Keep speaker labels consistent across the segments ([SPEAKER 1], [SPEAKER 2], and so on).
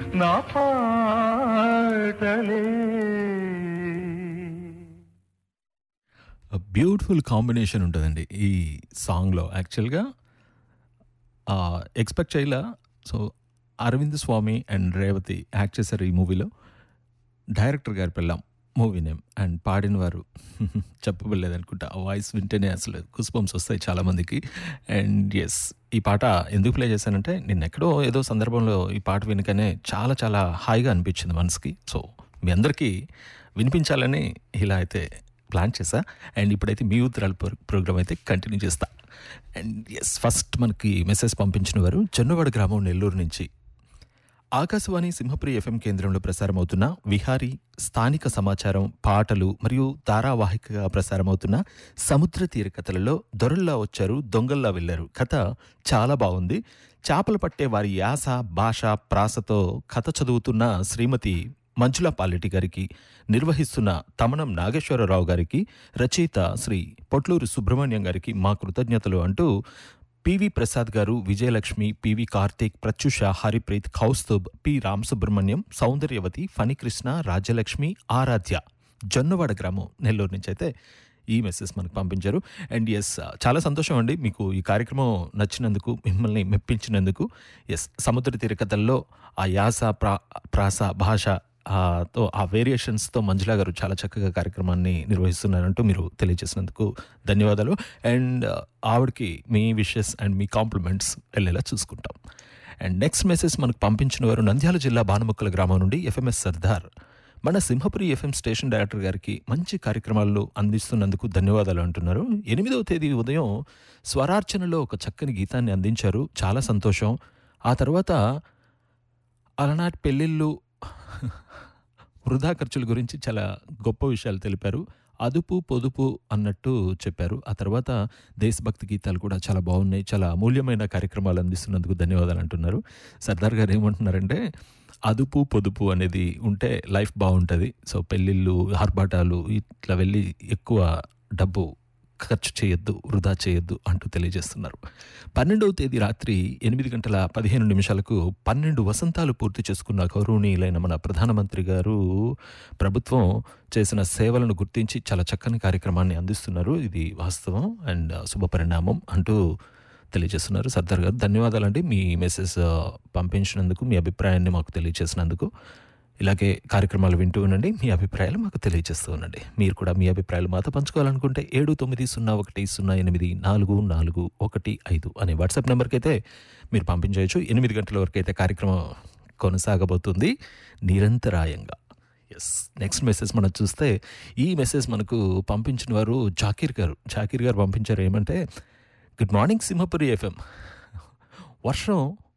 [SPEAKER 1] నా పాటలే
[SPEAKER 2] beautiful combination ఉంటుందండి ఈ సాంగ్లో యాక్చువల్గా ఎక్స్పెక్ట్ చేయలా so Arvind Swamy and Revathi act చేశారు ఈ మూవీలో డైరెక్టర్ గారి పెళ్ళాం మూవీ నేమ్ అండ్ పాడిన వారు చెప్పబడలేదు అనుకుంటా ఆ వాయిస్ వింటేనే అసలు కుస్పంస్ వస్తాయి చాలామందికి అండ్ ఎస్ ఈ పాట ఎందుకు ప్లే చేశానంటే నేను ఎక్కడో ఏదో సందర్భంలో ఈ పాట వినకనే చాలా చాలా హాయిగా అనిపించింది మనసుకి సో మీ అందరికీ వినిపించాలని ఇలా అయితే ప్లాన్ చేశా అండ్ ఇప్పుడైతే మీ ఉత్తరాల ప్రోగ్రామ్ అయితే కంటిన్యూ చేస్తా అండ్ ఎస్ ఫస్ట్ మనకి మెసేజ్ పంపించిన వారు చెన్నవాడ గ్రామం నెల్లూరు నుంచి ఆకాశవాణి సింహపురి ఎఫ్ఎం కేంద్రంలో ప్రసారమవుతున్న విహారీ స్థానిక సమాచారం పాటలు మరియు ధారావాహికగా ప్రసారమవుతున్న సముద్ర తీర కథలలో దొరల్లా వచ్చారు దొంగల్లా వెళ్ళారు కథ చాలా బాగుంది చేపలు పట్టే వారి యాస భాష ప్రాసతో కథ చదువుతున్న శ్రీమతి మంజుల పాలెటి గారికి నిర్వహిస్తున్న తమనం నాగేశ్వరరావు గారికి రచయిత శ్రీ పొట్లూరు సుబ్రహ్మణ్యం గారికి మా కృతజ్ఞతలు అంటూ P V Prasad garu Vijayalakshmi P V Karthik Pratyusha Haripreet Kaustubh P Ram Subrahmanyam Soundaryavathi Phanikrishna Rajyalakshmi ఆరాధ్య జొన్నవాడ గ్రామం నెల్లూరు నుంచి అయితే ఈ మెసేజ్ మనకు పంపించారు అండ్ ఎస్ చాలా సంతోషం అండి మీకు ఈ కార్యక్రమం నచ్చినందుకు మిమ్మల్ని మెప్పించినందుకు ఎస్ సముద్ర తీర కథల్లో ఆ యాస ప్రా ప్రాస భాష ఆ, తో ఆ వేరియేషన్స్తో మంజులా గారు చాలా చక్కగా కార్యక్రమాన్ని నిర్వహిస్తున్నారంటూ మీరు తెలియజేసినందుకు ధన్యవాదాలు అండ్ ఆవిడకి మీ విషెస్ అండ్ మీ కాంప్లిమెంట్స్ వెళ్ళేలా చూసుకుంటాం అండ్ నెక్స్ట్ మెసేజ్ మనకు పంపించిన వారు నంద్యాల జిల్లా బానముక్కల గ్రామం నుండి ఎఫ్ఎంఎస్ సర్దార్ మన సింహపురి ఎఫ్ఎం స్టేషన్ డైరెక్టర్ గారికి మంచి కార్యక్రమాలు అందిస్తున్నందుకు ధన్యవాదాలు అంటున్నారు ఎనిమిదవ తేదీ ఉదయం స్వరార్చనలో ఒక చక్కని గీతాన్ని అందించారు చాలా సంతోషం ఆ తర్వాత అలనాటి పెళ్ళిళ్ళు వృధా ఖర్చుల గురించి చాలా గొప్ప విషయాలు తెలిపారు అదుపు పొదుపు అన్నట్టు చెప్పారు ఆ తర్వాత దేశభక్తి గీతాలు కూడా చాలా బాగున్నాయి చాలా అమూల్యమైన కార్యక్రమాలు అందిస్తున్నందుకు ధన్యవాదాలు అంటున్నారు సర్దార్ గారు ఏమంటున్నారంటే అదుపు పొదుపు అనేది ఉంటే లైఫ్ బాగుంటుంది సో పెళ్ళిళ్ళు ఆర్భాటాలు ఇట్లా వెళ్ళి ఎక్కువ డబ్బు ఖర్చు చేయొద్దు వృధా చేయొద్దు అంటూ తెలియజేస్తున్నారు పన్నెండవ తేదీ రాత్రి ఎనిమిది గంటల పదిహేను నిమిషాలకు పన్నెండు వసంతాలు పూర్తి చేసుకున్న గౌరవనీయులైన మన ప్రధానమంత్రి గారు ప్రభుత్వం చేసిన సేవలను గుర్తించి చాలా చక్కని కార్యక్రమాన్ని అందిస్తున్నారు ఇది వాస్తవం అండ్ శుభపరిణామం అంటూ తెలియజేస్తున్నారు సర్దార్ గారు ధన్యవాదాలండి మీ మెసేజ్ ఆ, పంపించినందుకు మీ అభిప్రాయాన్ని మాకు తెలియజేసినందుకు ఇలాగే కార్యక్రమాలు వింటూ ఉండండి మీ అభిప్రాయాలు మాకు తెలియజేస్తూ ఉండండి మీరు కూడా మీ అభిప్రాయాలు మాతో పంచుకోవాలనుకుంటే ఏడు తొమ్మిది సున్నా ఒకటి సున్నా ఎనిమిది నాలుగు నాలుగు ఒకటి ఐదు అనే వాట్సాప్ నెంబర్కి అయితే మీరు పంపించవచ్చు ఎనిమిది గంటల వరకు అయితే కార్యక్రమం కొనసాగబోతుంది నిరంతరాయంగా ఎస్ నెక్స్ట్ మెసేజ్ మనం చూస్తే ఈ మెసేజ్ మనకు పంపించిన వారు జాకీర్ గారు జాకీర్ గారు పంపించారు ఏమంటే గుడ్ మార్నింగ్ సింహపురి ఎఫ్ఎం వర్షం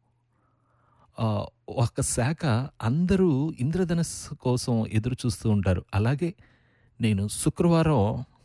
[SPEAKER 2] ఆ, ఒక శాఖ అందరూ ఇంద్రధనస్సు కోసం ఎదురు చూస్తూ ఉంటారు అలాగే నేను శుక్రవారం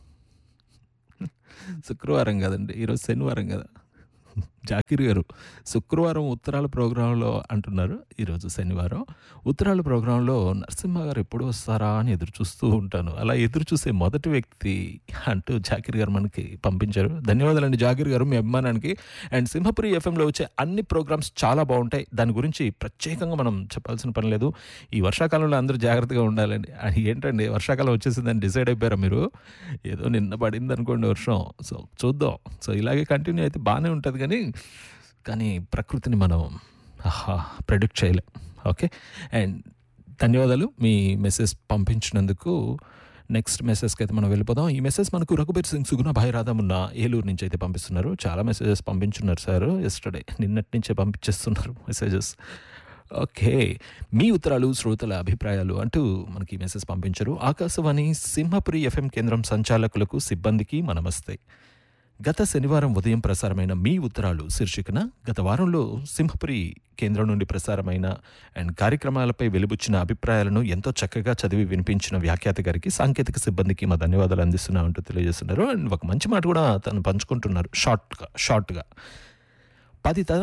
[SPEAKER 2] శుక్రవారం కదండి ఈరోజు శనివారం కదా జాకీర్ గారు శుక్రవారం ఉత్తరాల ప్రోగ్రాంలో అంటున్నారు ఈరోజు శనివారం ఉత్తరాల ప్రోగ్రాంలో నరసింహ గారు ఎప్పుడు వస్తారా అని ఎదురు చూస్తూ ఉంటాను అలా ఎదురు చూసే మొదటి వ్యక్తి అంటూ జాకీర్ గారు మనకి పంపించారు ధన్యవాదాలండి జాకీర్ గారు మీ అభిమానానికి అండ్ సింహపురి ఎఫ్ఎంలో వచ్చే అన్ని ప్రోగ్రామ్స్ చాలా బాగుంటాయి దాని గురించి ప్రత్యేకంగా మనం చెప్పాల్సిన పని లేదు ఈ వర్షాకాలంలో అందరూ జాగ్రత్తగా ఉండాలండి అది ఏంటండి వర్షాకాలం వచ్చేసిందని డిసైడ్ అయిపోయారా మీరు ఏదో నిన్న పడింది అనుకోండి వర్షం సో చూద్దాం సో ఇలాగే కంటిన్యూ అయితే బాగానే ఉంటుంది కానీ కానీ ప్రకృతిని మనం ఆహా ప్రెడిక్ట్ చేయలేం ఓకే అండ్ ధన్యవాదాలు మీ మెసేజ్ పంపించినందుకు నెక్స్ట్ మెసేజ్కి అయితే మనం వెళ్ళిపోదాం ఈ మెసేజ్ మనకు రఘుబీర్ సింగ్ సుగుణ భాయ్ రాధమున్న ఏలూరు నుంచి అయితే పంపిస్తున్నారు చాలా మెసేజెస్ పంపించున్నారు సార్ ఎస్టర్డే నిన్నటి నుంచే పంపించేస్తున్నారు మెసేజెస్ ఓకే మీ ఉత్తరాలు శ్రోతల అభిప్రాయాలు అంటూ మనకి ఈ మెసేజ్ పంపించారు ఆకాశవాణి సింహపురి ఎఫ్ఎం కేంద్రం సంచాలకులకు సిబ్బందికి మనమస్తే గత శనివారం ఉదయం ప్రసారమైన మీ ఉత్తరాలు శీర్షికన గత వారంలో సింహపురి కేంద్రం నుండి ప్రసారమైన అండ్ కార్యక్రమాలపై వెలుబుచ్చిన అభిప్రాయాలను ఎంతో చక్కగా చదివి వినిపించిన వ్యాఖ్యాత గారికి సాంకేతిక సిబ్బందికి మా ధన్యవాదాలు అందిస్తున్నామంటూ తెలియజేస్తున్నారు అండ్ ఒక మంచి మాట కూడా తను పంచుకుంటున్నారు షార్ట్గా షార్ట్గా పది తర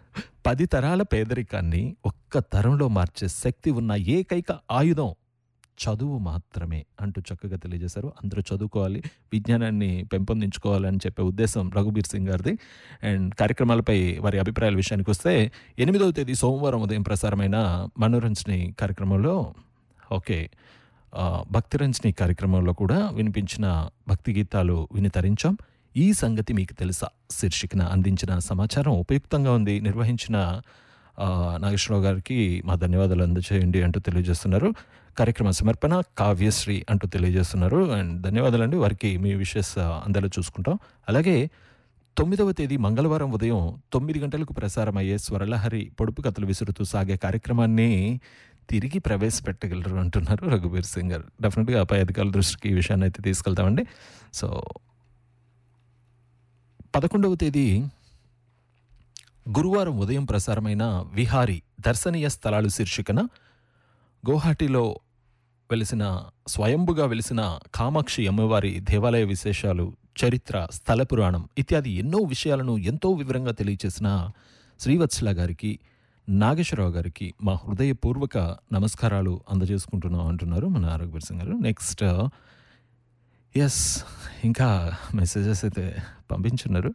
[SPEAKER 2] పది తరాల పేదరికాన్ని ఒక్క తరంలో మార్చే శక్తి ఉన్న ఏకైక ఆయుధం చదువు మాత్రమే అంటూ చక్కగా తెలియజేశారు అందరూ చదువుకోవాలి విజ్ఞానాన్ని పెంపొందించుకోవాలని చెప్పే ఉద్దేశం రఘుబీర్ సింగ్ గారిది అండ్ కార్యక్రమాలపై వారి అభిప్రాయాల విషయానికి వస్తే ఎనిమిదవ తేదీ సోమవారం ఉదయం ప్రసారమైన మనోరంజని కార్యక్రమంలో ఓకే ఆ, భక్తి రంజని కార్యక్రమంలో కూడా వినిపించిన భక్తి గీతాలు విని తరించాం ఈ సంగతి మీకు తెలుసా శీర్షికన అందించిన సమాచారం ఉపయుక్తంగా ఉంది నిర్వహించిన ఆ, నాగేశ్వరరావు గారికి మా ధన్యవాదాలు అందజేయండి అంటూ తెలియజేస్తున్నారు కార్యక్రమ సమర్పణ కావ్యశ్రీ అంటూ తెలియజేస్తున్నారు అండ్ ధన్యవాదాలండి వారికి మీ విషెస్ అందరూ చూసుకుంటాం అలాగే తొమ్మిదవ తేదీ మంగళవారం ఉదయం తొమ్మిది గంటలకు ప్రసారమయ్యే స్వరలహరి పొడుపు కథలు విసురుతూ సాగే కార్యక్రమాన్ని తిరిగి ప్రవేశపెట్టగలరు అంటున్నారు రఘుబీర్ సింగ్ గారు డెఫినెట్గా పై అధికారుల దృష్టికి ఈ విషయాన్ని అయితే తీసుకెళ్తామండి సో పదకొండవ తేదీ గురువారం ఉదయం ప్రసారమైన విహారీ దర్శనీయ స్థలాలు శీర్షికన గౌహాటిలో వెలిసిన స్వయంభుగా వెలిసిన కామాక్షి అమ్మవారి దేవాలయ విశేషాలు చరిత్ర స్థల పురాణం ఇత్యాది ఎన్నో విషయాలను ఎంతో వివరంగా తెలియచేసిన శ్రీవత్సల గారికి నాగేశ్వరరావు గారికి మా హృదయపూర్వక నమస్కారాలు అందజేసుకుంటున్నాం అంటున్నారు మన ఆరోగ్య సింగ్ గారు నెక్స్ట్ ఎస్ ఇంకా మెసేజెస్ అయితే పంపించున్నారు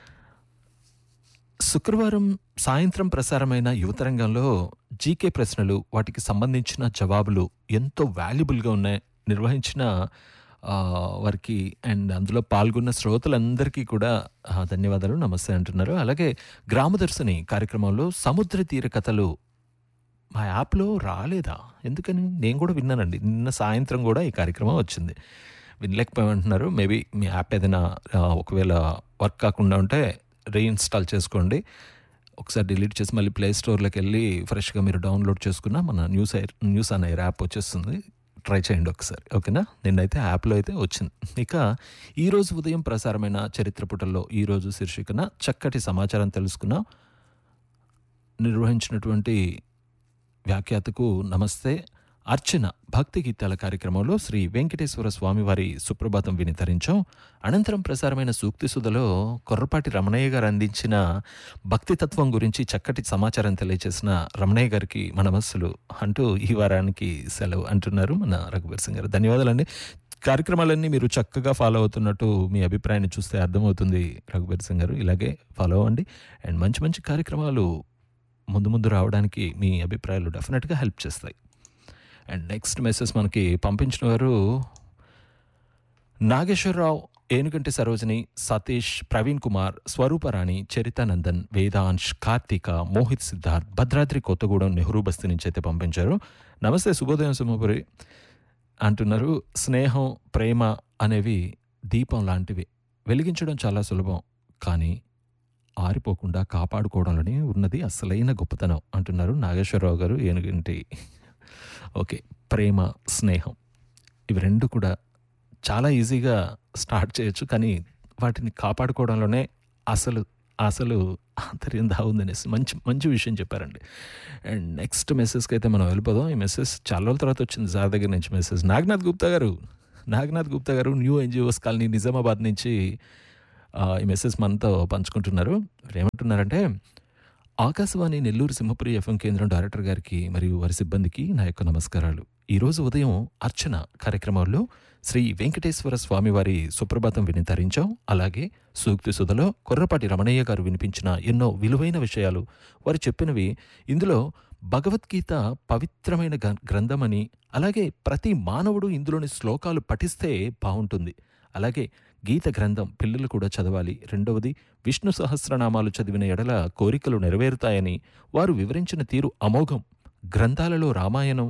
[SPEAKER 2] శుక్రవారం సాయంత్రం ప్రసారమైన యువతరంగంలో జీకే ప్రశ్నలు వాటికి సంబంధించిన జవాబులు ఎంతో వాల్యుబుల్గా ఉన్నాయి నిర్వహించిన ఆ, వారికి అండ్ అందులో పాల్గొన్న శ్రోతలందరికీ కూడా ఆ, ధన్యవాదాలు నమస్తే అంటున్నారు అలాగే గ్రామదర్శిని కార్యక్రమంలో సముద్ర తీర కథలు మా యాప్లో రాలేదా ఎందుకని నేను కూడా విన్నానండి నిన్న సాయంత్రం కూడా ఈ కార్యక్రమం వచ్చింది వినలేకపోయామంటున్నారు మేబీ మీ యాప్ ఏదైనా ఆ, ఒకవేళ వర్క్ కాకుండా ఉంటే రీఇన్స్టాల్ చేసుకోండి ఒకసారి డిలీట్ చేసి మళ్ళీ ప్లే స్టోర్లోకి వెళ్ళి ఫ్రెష్గా మీరు డౌన్లోడ్ చేసుకున్న మన న్యూస్ ఎయిర్ న్యూస్ అనే యాప్ వచ్చేస్తుంది ట్రై చేయండి ఒకసారి ఓకేనా నిన్నైతే యాప్లో అయితే వచ్చింది ఇక ఈరోజు ఉదయం ప్రసారమైన చరిత్ర పుటల్లో ఈరోజు శీర్షికన చక్కటి సమాచారం తెలుసుకున్నాం నిర్వహించినటువంటి వ్యాఖ్యాతకు నమస్తే అర్చన భక్తి గీతాల కార్యక్రమంలో శ్రీ వెంకటేశ్వర స్వామివారి సుప్రభాతం విని తరించాం అనంతరం ప్రసారమైన సూక్తి సుధలో కొర్రపాటి రమణయ్య గారు అందించిన భక్తి తత్వం గురించి చక్కటి సమాచారం తెలియజేసిన రమణయ్య గారికి మన నమస్సులు అంటూ ఈ వారానికి సెలవు అంటున్నారు మన రఘుబీర్ సింగ్ గారు ధన్యవాదాలండి కార్యక్రమాలన్నీ మీరు చక్కగా ఫాలో అవుతున్నట్టు మీ అభిప్రాయాన్ని చూస్తే అర్థమవుతుంది రఘుబీర్ సింగ్ గారు ఇలాగే ఫాలో అవ్వండి అండ్ మంచి మంచి కార్యక్రమాలు ముందు ముందు రావడానికి మీ అభిప్రాయాలు డెఫినెట్గా హెల్ప్ చేస్తాయి అండ్ నెక్స్ట్ మెసేజ్ మనకి పంపించిన వారు నాగేశ్వరరావు ఏనుగంటి సరోజిని సతీష్ ప్రవీణ్ కుమార్ స్వరూపరాణి చరితానందన్ వేదాంశ్ కార్తీక మోహిత్ సిద్ధార్థ్ భద్రాద్రి కొత్తగూడెం నెహ్రూ బస్తీ నుంచి అయితే పంపించారు నమస్తే శుభోదయం సింహపురి అంటున్నారు స్నేహం ప్రేమ అనేవి దీపం లాంటివి వెలిగించడం చాలా సులభం కానీ ఆరిపోకుండా కాపాడుకోవడంలోనే ఉన్నది అసలైన గొప్పతనం అంటున్నారు నాగేశ్వరరావు గారు ఏనుగంటి ఓకే ప్రేమ స్నేహం ఇవి రెండు కూడా చాలా ఈజీగా స్టార్ట్ చేయొచ్చు కానీ వాటిని కాపాడుకోవడంలోనే అసలు అసలు ఆంతర్యం దాగుందనేసి మంచి మంచి విషయం చెప్పారండి అండ్ నెక్స్ట్ మెసేజ్కి అయితే మనం వెళ్ళిపోదాం ఈ మెసేజ్ చాలా రోజుల తర్వాత వచ్చింది సార్ దగ్గర నుంచి మెసేజ్ నాగనాథ్ గుప్తా గారు నాగనాథ్ గుప్తా గారు న్యూ ఎన్జిఓస్ కాలనీ నిజామాబాద్ నుంచి ఆ, ఈ మెసేజ్ మనతో పంచుకుంటున్నారు మీరు ఏమంటున్నారంటే ఆకాశవాణి నెల్లూరు సింహపురి ఎఫ్ఎం కేంద్రం డైరెక్టర్ గారికి మరియు వారి సిబ్బందికి నా యొక్క నమస్కారాలు ఈరోజు ఉదయం అర్చన కార్యక్రమంలో శ్రీ వెంకటేశ్వర స్వామి వారి సుప్రభాతం విని తరించాం అలాగే సూక్తి సుధలో కొర్రపాటి రమణయ్య గారు వినిపించిన ఎన్నో విలువైన విషయాలు వారు చెప్పినవి ఇందులో భగవద్గీత పవిత్రమైన గ్ర- గ్రంథమని అలాగే ప్రతి మానవుడు ఇందులోని శ్లోకాలు పఠిస్తే బాగుంటుంది అలాగే గీత గ్రంథం పిల్లలు కూడా చదవాలి రెండవది విష్ణు సహస్రనామాలు చదివిన ఎడల కోరికలు నెరవేరుతాయని వారు వివరించిన తీరు అమోఘం గ్రంథాలలో రామాయణం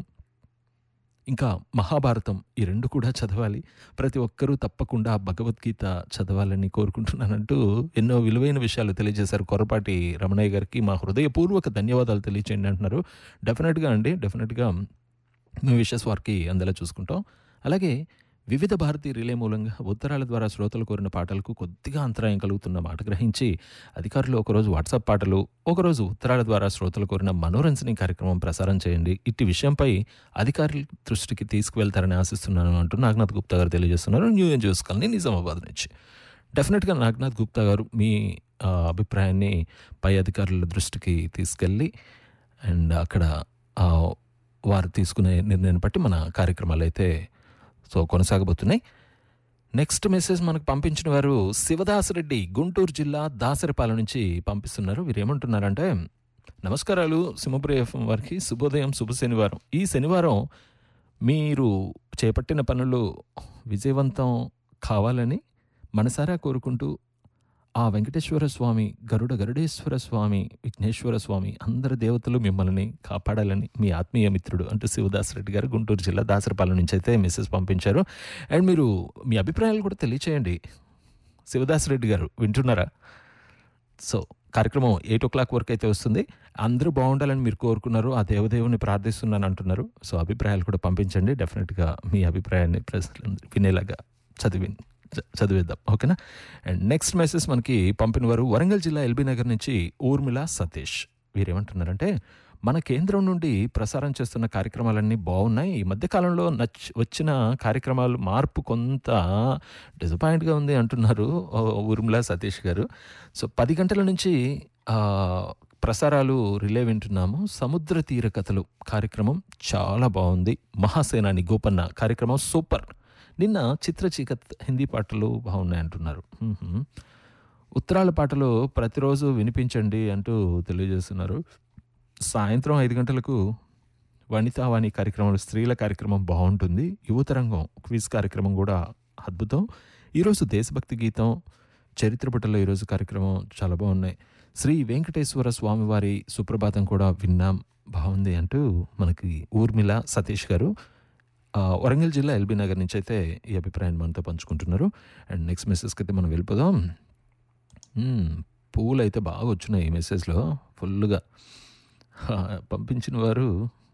[SPEAKER 2] ఇంకా మహాభారతం ఈ రెండు కూడా చదవాలి ప్రతి ఒక్కరూ తప్పకుండా భగవద్గీత చదవాలని కోరుకుంటున్నానంటూ ఎన్నో విలువైన విషయాలు తెలియజేశారు కొరపాటి రమణయ్య గారికి మా హృదయపూర్వక ధన్యవాదాలు తెలియచేయండి అంటున్నారు డెఫినెట్గా అండి డెఫినెట్గా మీ విషయస్ వారికి అందేలా చూసుకుంటాం అలాగే వివిధ భారతీ రిలే మూలంగా ఉత్తరాల ద్వారా శ్రోతలు కోరిన పాటలకు కొద్దిగా అంతరాయం కలుగుతున్న మాట గ్రహించి అధికారులు ఒకరోజు వాట్సాప్ పాటలు ఒకరోజు ఉత్తరాల ద్వారా శ్రోతలు కోరిన మనోరంజని కార్యక్రమం ప్రసారం చేయండి ఇట్టి విషయంపై అధికారుల దృష్టికి తీసుకువెళ్తారని ఆశిస్తున్నాను అంటూ నాగనాథ్ గుప్తా గారు తెలియజేస్తున్నారు న్యూ ఎన్జిఓస్ కాలనీ నిజామాబాద్ నుంచి డెఫినెట్గా నాగనాథ్ గుప్తా గారు మీ ఆ, అభిప్రాయాన్ని పై అధికారుల దృష్టికి తీసుకెళ్ళి అండ్ అక్కడ ఆ, వారు తీసుకునే నిర్ణయాన్ని బట్టి మన కార్యక్రమాలు అయితే సో కొనసాగబోతున్నాయి నెక్స్ట్ మెసేజ్ మనకు పంపించిన వారు శివదాసరెడ్డి గుంటూరు జిల్లా దాసరిపాలెం నుంచి పంపిస్తున్నారు వీరు ఏమంటున్నారంటే నమస్కారాలు సింహపురి ఎఫ్ఎం వారికి శుభోదయం శుభ శనివారం ఈ శనివారం మీరు చేపట్టిన పనులు విజయవంతం కావాలని మనసారా కోరుకుంటూ ఆ వెంకటేశ్వర స్వామి గరుడ గరుడేశ్వర స్వామి విఘ్నేశ్వర స్వామి అందరి దేవతలు మిమ్మల్ని కాపాడాలని మీ ఆత్మీయ మిత్రుడు అంటూ శివదాస్ రెడ్డి గారు గుంటూరు జిల్లా దాసరపాలెం నుంచి అయితే మెసేజ్ పంపించారు అండ్ మీరు మీ అభిప్రాయాలు కూడా తెలియచేయండి శివదాస్ రెడ్డి గారు వింటున్నారా సో కార్యక్రమం ఎయిట్ ఓ క్లాక్ వరకు అయితే వస్తుంది అందరూ బాగుండాలని మీరు కోరుకున్నారు ఆ దేవదేవుని ప్రార్థిస్తున్నాను అంటున్నారు సో అభిప్రాయాలు కూడా పంపించండి డెఫినెట్గా మీ అభిప్రాయాన్ని ప్రజలు వినేలాగా చదివి చ- చదివేద్దాం ఓకేనా అండ్ నెక్స్ట్ మెసేజ్ మనకి పంపిన వారు వరంగల్ జిల్లా ఎల్బీ నగర్ నుంచి ఊర్మిళ సతీష్ వీరేమంటున్నారంటే మన కేంద్రం నుండి ప్రసారం చేస్తున్న కార్యక్రమాలన్నీ బాగున్నాయి ఈ మధ్యకాలంలో నచ్ వచ్చిన కార్యక్రమాలు మార్పు కొంత డిసప్పాయింట్గా ఉంది అంటున్నారు ఓ, ఊర్మిళ సతీష్ గారు సో పది గంటల నుంచి ఆ, ప్రసారాలు రిలే వింటున్నాము సముద్ర తీర కథలు కార్యక్రమం చాలా బాగుంది మహాసేనాని గోపన్న కార్యక్రమం సూపర్ నిన్న చిత్ర చీకత్ హిందీ పాటలు బాగున్నాయి అంటున్నారు మ్మ్హ్మ్. ఉత్తరాల పాటలు ప్రతిరోజు వినిపించండి అంటూ తెలియజేస్తున్నారు సాయంత్రం ఐదు గంటలకు వనితావాణి కార్యక్రమంలో స్త్రీల కార్యక్రమం బాగుంటుంది యువతరంగం క్విజ్ కార్యక్రమం కూడా అద్భుతం ఈరోజు దేశభక్తి గీతం చరిత్ర పుటలో ఈరోజు కార్యక్రమం చాలా బాగున్నాయి శ్రీ వెంకటేశ్వర స్వామివారి సుప్రభాతం కూడా విన్నాం బాగుంది అంటూ మనకి ఊర్మిళ సతీష్ గారు ఆ, వరంగల్ జిల్లా ఎల్బీ నగర్ నుంచి అయితే ఈ అభిప్రాయాన్ని మనతో పంచుకుంటున్నారు అండ్ నెక్స్ట్ మెసేజ్కి అయితే మనం వెళ్ళిపోదాం మ్మ్, పువ్వులు అయితే బాగా వచ్చినాయి ఈ మెసేజ్లో ఫుల్గా హా, పంపించిన వారు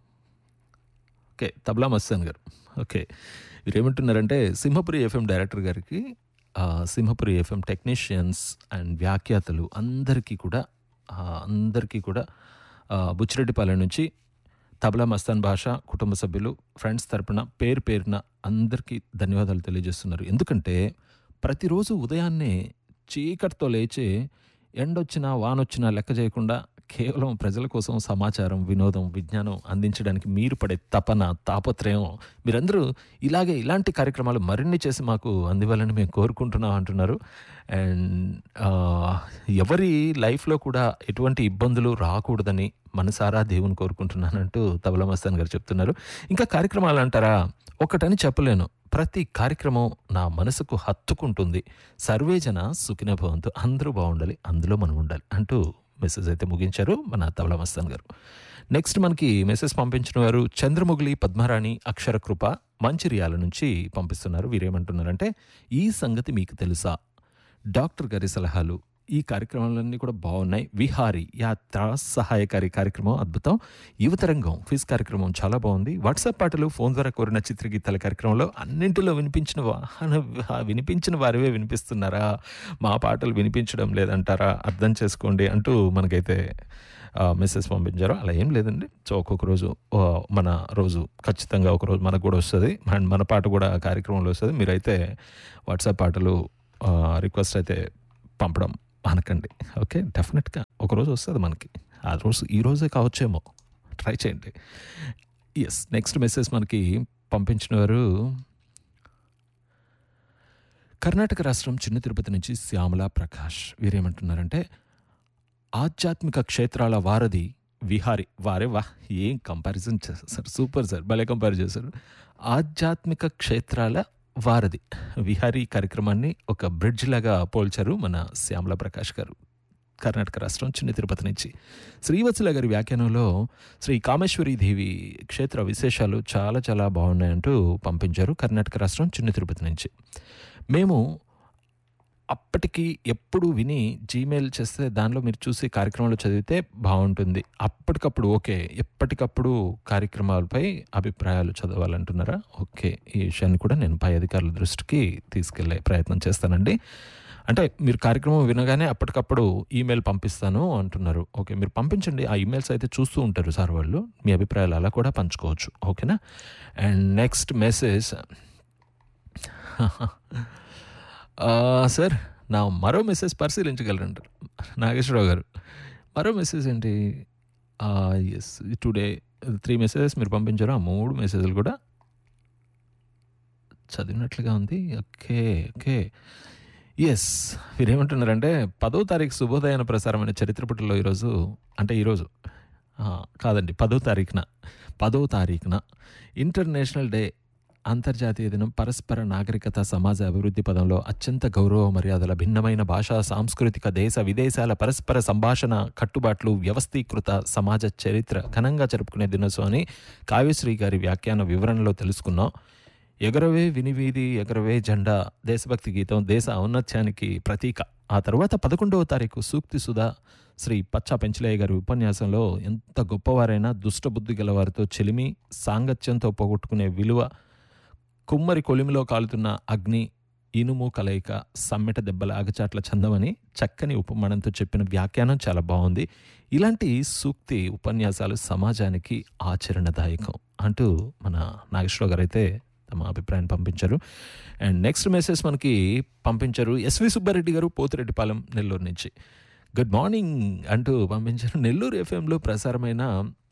[SPEAKER 2] ఓకే తబలా మస్తాన్ గారు ఓకే వీరు ఏమంటున్నారంటే సింహపురి ఎఫ్ఎం డైరెక్టర్ గారికి ఆ, సింహపురి ఎఫ్ఎం టెక్నీషియన్స్ అండ్ వ్యాఖ్యాతలు అందరికీ కూడా ఆ, అందరికీ కూడా ఆ, బుచ్చిరెడ్డిపాలెం నుంచి తబలా మస్తాన్ భాష కుటుంబ సభ్యులు ఫ్రెండ్స్ తరపున పేరు పేరున అందరికీ ధన్యవాదాలు తెలియజేస్తున్నారు ఎందుకంటే ప్రతిరోజు ఉదయాన్నే చీకటితో లేచి ఎండొచ్చినా వానొచ్చినా లెక్క చేయకుండా కేవలం ప్రజల కోసం సమాచారం వినోదం విజ్ఞానం అందించడానికి మీరు పడే తపన తాపత్రయం మీరందరూ ఇలాగే ఇలాంటి కార్యక్రమాలు మరిన్ని చేసి మాకు అందివ్వాలని మేము కోరుకుంటున్నాం అంటున్నారు అండ్ ఆ, ఎవరి లైఫ్లో కూడా ఎటువంటి ఇబ్బందులు రాకూడదని మనసారా దేవుని కోరుకుంటున్నానంటూ తబలా మస్తాన్ గారు చెప్తున్నారు ఇంకా కార్యక్రమాలు అంటారా ఒకటని చెప్పలేను ప్రతి కార్యక్రమం నా మనసుకు హత్తుకుంటుంది సర్వేజన సుఖిన భవంతు అందరూ బాగుండాలి అందులో మనం ఉండాలి అంటూ మెసేజ్ అయితే ముగించారు మన తబలా మస్తాన్ గారు నెక్స్ట్ మనకి మెసేజ్ పంపించిన వారు చంద్రముగిలి పద్మరాణి అక్షర కృప మంచిర్యాల నుంచి పంపిస్తున్నారు వీరేమంటున్నారంటే ఈ సంగతి మీకు తెలుసా డాక్టర్ గారి సలహాలు ఈ కార్యక్రమాలన్నీ కూడా బాగున్నాయి విహారీ యాత్ర సహాయకారి కార్యక్రమం అద్భుతం యువతరంగం ఫిజ్ కార్యక్రమం చాలా బాగుంది వాట్సాప్ పాటలు ఫోన్ ద్వారా కోరిన చిత్రగీతాల కార్యక్రమంలో అన్నింటిలో వినిపించిన వాహన వినిపించిన వారివే వినిపిస్తున్నారా మా పాటలు వినిపించడం లేదంటారా అర్థం చేసుకోండి అంటూ మనకైతే ఆ, మెసేజ్ పంపించారు అలా ఏం లేదండి సో ఒక్కొక్క రోజు ఆ, మన రోజు ఖచ్చితంగా ఒక రోజు మనకు కూడా వస్తుంది అండ్ మన పాట కూడా ఆ కార్యక్రమంలో వస్తుంది మీరైతే వాట్సాప్ పాటలు ఆ, రిక్వెస్ట్ అయితే పంపడం అనకండి ఓకే డెఫినెట్గా ఒకరోజు వస్తుంది మనకి ఆ రోజు ఈ రోజే కావచ్చేమో ట్రై చేయండి ఎస్ నెక్స్ట్ మెసేజ్ మనకి పంపించిన వారు కర్ణాటక రాష్ట్రం చిన్న తిరుపతి నుంచి శ్యామల ప్రకాష్ వీరేమంటున్నారంటే ఆధ్యాత్మిక క్షేత్రాల వారధి విహారి వారే వా ఏం కంపారిజన్ చేస్తారు సూపర్ సార్ భలే కంపేర్ చేశారు ఆధ్యాత్మిక క్షేత్రాల వారధి విహారీ కార్యక్రమాన్ని ఒక బ్రిడ్జ్ లాగా పోల్చారు మన శ్యామల ప్రకాష్ గారు కర్ణాటక రాష్ట్రం చిన్న తిరుపతి నుంచి శ్రీవత్సల గారి వ్యాఖ్యానంలో శ్రీ కామేశ్వరి దేవి క్షేత్ర విశేషాలు చాలా చాలా బాగున్నాయంటూ పంపించారు కర్ణాటక రాష్ట్రం చిన్న తిరుపతి నుంచి మేము అప్పటికి ఎప్పుడు విని జీమెయిల్ చేస్తే దానిలో మీరు చూసి కార్యక్రమాలు చదివితే బాగుంటుంది అప్పటికప్పుడు ఓకే ఎప్పటికప్పుడు కార్యక్రమాలపై అభిప్రాయాలు చదవాలంటున్నారా ఓకే ఈ విషయాన్ని కూడా నేను పై అధికారుల దృష్టికి తీసుకెళ్లే ప్రయత్నం చేస్తానండి అంటే మీరు కార్యక్రమం వినగానే అప్పటికప్పుడు ఈమెయిల్ పంపిస్తాను అంటున్నారు ఓకే మీరు పంపించండి ఆ ఈమెయిల్స్ అయితే చూస్తూ ఉంటారు సార్ వాళ్ళు మీ అభిప్రాయాలు అలా కూడా పంచుకోవచ్చు ఓకేనా అండ్ నెక్స్ట్ మెసేజ్ సార్ నా మరో మెసేజ్ పరిశీలించగలరంటారు నాగేశ్వరరావు గారు మరో మెసేజ్ ఏంటి ఎస్ టుడే త్రీ మెసేజెస్ మీరు పంపించారు ఆ మూడు మెసేజ్లు కూడా చదివినట్లుగా ఉంది ఓకే ఓకే ఎస్ మీరేమంటున్నారంటే పదో తారీఖు శుభోదయాన ప్రసారమైన చరిత్ర పుటల్లో ఈరోజు అంటే ఈరోజు ఆ, కాదండి పదో తారీఖున పదో తారీఖున ఇంటర్నేషనల్ డే అంతర్జాతీయ దినం పరస్పర నాగరికత సమాజ అభివృద్ధి పదంలో అత్యంత గౌరవ మర్యాదల భిన్నమైన భాషా సాంస్కృతిక దేశ విదేశాల పరస్పర సంభాషణ కట్టుబాట్లు వ్యవస్థీకృత సమాజ చరిత్ర ఘనంగా జరుపుకునే దినోత్సవాన్ని కావ్యశ్రీ గారి వ్యాఖ్యాన వివరణలో తెలుసుకున్నాం ఎగరవే వినివీధి ఎగరవే జెండా దేశభక్తి గీతం దేశ ఔన్నత్యానికి ప్రతీక ఆ తర్వాత పదకొండవ తారీఖు సూక్తి సుధా శ్రీ పచ్చా పెంచలయ్య గారి ఉపన్యాసంలో ఎంత గొప్పవారైనా దుష్టబుద్ధి గలవారితో చెలిమి సాంగత్యంతో పోగొట్టుకునే విలువ కుమ్మరి కొలిమిలో కాలుతున్న అగ్ని ఇనుము కలయిక సమ్మెట దెబ్బల ఆగచాట్ల చందమని చక్కని ఉపమానంతో చెప్పిన వ్యాఖ్యానం చాలా బాగుంది ఇలాంటి సూక్తి ఉపన్యాసాలు సమాజానికి ఆచరణదాయకం అంటూ మన నాగేశ్వరరావు గారు అయితే తమ అభిప్రాయం పంపించారు అండ్ నెక్స్ట్ మెసేజ్ మనకి పంపించారు ఎస్వి సుబ్బారెడ్డి గారు పోతిరెడ్డిపాలెం నెల్లూరు నుంచి గుడ్ మార్నింగ్ అంటూ పంపించారు నెల్లూరు ఎఫ్ఎంలో ప్రసారమైన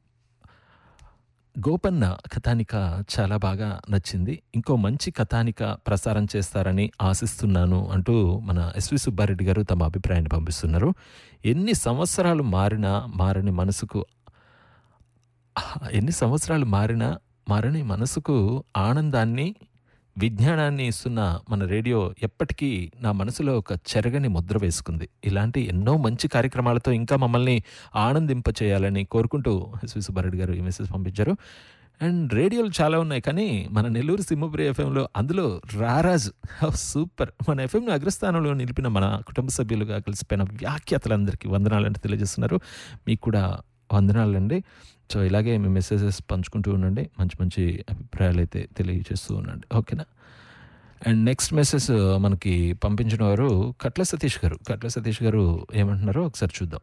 [SPEAKER 2] గోపన్న కథానిక చాలా బాగా నచ్చింది ఇంకో మంచి కథానిక ప్రసారం చేస్తారని ఆశిస్తున్నాను అంటూ మన ఎస్వి సుబ్బారెడ్డి గారు తమ అభిప్రాయాన్ని పంపిస్తున్నారు ఎన్ని సంవత్సరాలు మారినా మారని మనసుకు ఎన్ని సంవత్సరాలు మారినా మారని మనసుకు ఆనందాన్ని విజ్ఞానాన్ని ఇస్తున్న మన రేడియో ఎప్పటికీ నా మనసులో ఒక చెరగని ముద్ర వేసుకుంది ఇలాంటి ఎన్నో మంచి కార్యక్రమాలతో ఇంకా మమ్మల్ని ఆనందింప చేయాలని కోరుకుంటూ ఎస్వి సుబ్బారెడ్డి గారు ఈ మెసేజ్ పంపించారు అండ్ రేడియోలు చాలా ఉన్నాయి కానీ మన నెల్లూరు సింహపురి ఎఫ్ఎంలో అందులో రారాజు సూపర్ మన ఎఫ్ఎంను అగ్రస్థానంలో నిలిపిన మన కుటుంబ సభ్యులుగా కలిసిపోయిన వ్యాఖ్యాతలందరికీ వందనాలంటే తెలియజేస్తున్నారు మీకు కూడా వందనాలండి సో ఇలాగే మీ మెసేజెస్ పంచుకుంటూ ఉండండి మంచి మంచి అభిప్రాయాలు అయితే తెలియజేస్తూ ఉండండి ఓకేనా అండ్ నెక్స్ట్ మెసేజ్ మనకి పంపించిన వారు కట్ల సతీష్ గారు కట్ల సతీష్ గారు ఏమంటున్నారో ఒకసారి చూద్దాం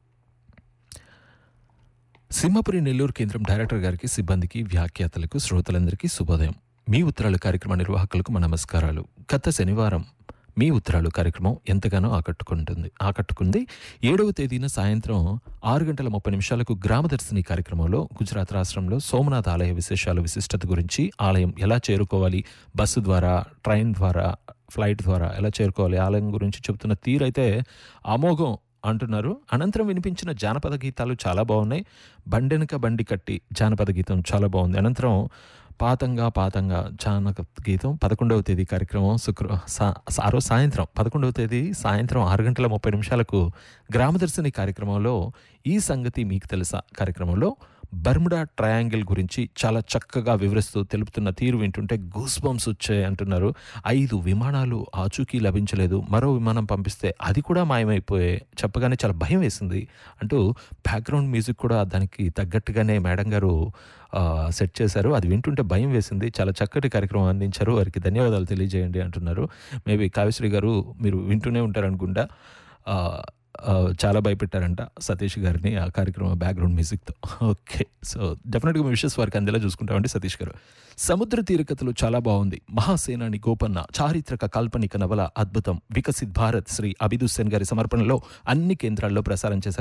[SPEAKER 2] సింహపురి నెల్లూరు కేంద్రం డైరెక్టర్ గారికి సిబ్బందికి వ్యాఖ్యాతలకు శ్రోతలందరికీ శుభోదయం మీ ఉత్తరాలు కార్యక్రమ నిర్వాహకులకు మా నమస్కారాలు గత శనివారం మీ ఉత్తరాలు కార్యక్రమం ఎంతగానో ఆకట్టుకుంటుంది ఆకట్టుకుంది ఏడవ తేదీన సాయంత్రం ఆరు గంటల ముప్పై నిమిషాలకు గ్రామదర్శిని కార్యక్రమంలో గుజరాత్ రాష్ట్రంలో సోమనాథ్ ఆలయ విశేషాల విశిష్టత గురించి ఆలయం ఎలా చేరుకోవాలి బస్సు ద్వారా ట్రైన్ ద్వారా ఫ్లైట్ ద్వారా ఎలా చేరుకోవాలి ఆలయం గురించి చెబుతున్న తీరైతే అమోఘం అంటున్నారు అనంతరం వినిపించిన జానపద గీతాలు చాలా బాగున్నాయి బండెనక బండి కట్టి జానపద గీతం చాలా బాగుంది అనంతరం పాతంగా పాతంగా జానక గీతం పదకొండవ తేదీ కార్యక్రమం శుక్ర సా- ఆ రోజు సాయంత్రం పదకొండవ తేదీ సాయంత్రం ఆరు గంటల ముప్పై నిమిషాలకు గ్రామదర్శిని కార్యక్రమంలో ఈ సంగతి మీకు తెలుసా కార్యక్రమంలో బర్ముడా ట్రయాంగిల్ గురించి చాలా చక్కగా వివరిస్తూ తెలుపుతున్న తీరు వింటుంటే గూస్ బంప్స్ వచ్చాయి అంటున్నారు ఐదు విమానాలు ఆచూకీ లభించలేదు మరో విమానం పంపిస్తే అది కూడా మాయమైపోయాయి చెప్పగానే చాలా భయం వేసింది అంటూ బ్యాక్గ్రౌండ్ మ్యూజిక్ కూడా దానికి తగ్గట్టుగానే మేడం గారు ఆ, సెట్ చేశారు అది వింటుంటే భయం వేసింది చాలా చక్కటి కార్యక్రమం అందించారు వారికి ధన్యవాదాలు తెలియజేయండి అంటున్నారు మేబీ కావ్యశ్రీ గారు మీరు వింటూనే ఉంటారనుకుంటా ఆ, ఆ, చాలా భయపెట్టారంట సతీష్ గారిని ఆ కార్యక్రమం బ్యాక్గ్రౌండ్ మ్యూజిక్తో ఓకే సో డెఫినెట్గా మీ విషయస్ వారికి అందేలా చూసుకుంటామండి సతీష్ గారు సముద్ర తీరకథలు చాలా బాగుంది మహాసేనాని గోపన్న చారిత్రక కాల్పనిక నవల అద్భుతం వికసిత్ భారత్ శ్రీ అభిదుస్సేన్ గారి సమర్పణలో అన్ని కేంద్రాల్లో ప్రసారం చేశారు